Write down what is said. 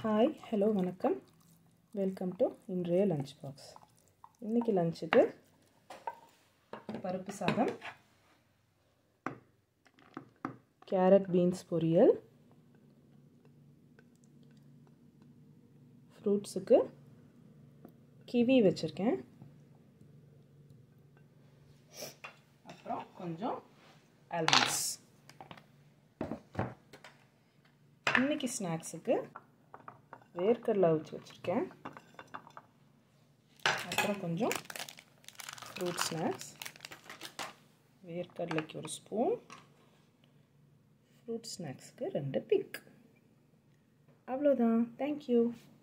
hi hello வணக்கம் welcome to இன்றைய lunch box இன்றைக்கி லஞ்சுக்கு பருப்பு சாதம் கேரட் பீன்ஸ் பொரியல் ஃப்ரூட்ஸுக்கு கிவி வச்சுருக்கேன் அப்புறம் கொஞ்சம் ஆல்மண்ட்ஸ் இன்றைக்கி ஸ்நாக்ஸுக்கு வேர்க்கடலை அவிச்சு வச்சுருக்கேன் அப்புறம் கொஞ்சம் ஃப்ரூட் ஸ்நாக்ஸ் வேர்க்கடலைக்கு ஒரு ஸ்பூன் ஃப்ரூட் ஸ்நாக்ஸுக்கு ரெண்டு பிக் அவ்வளோதான் தேங்க்யூ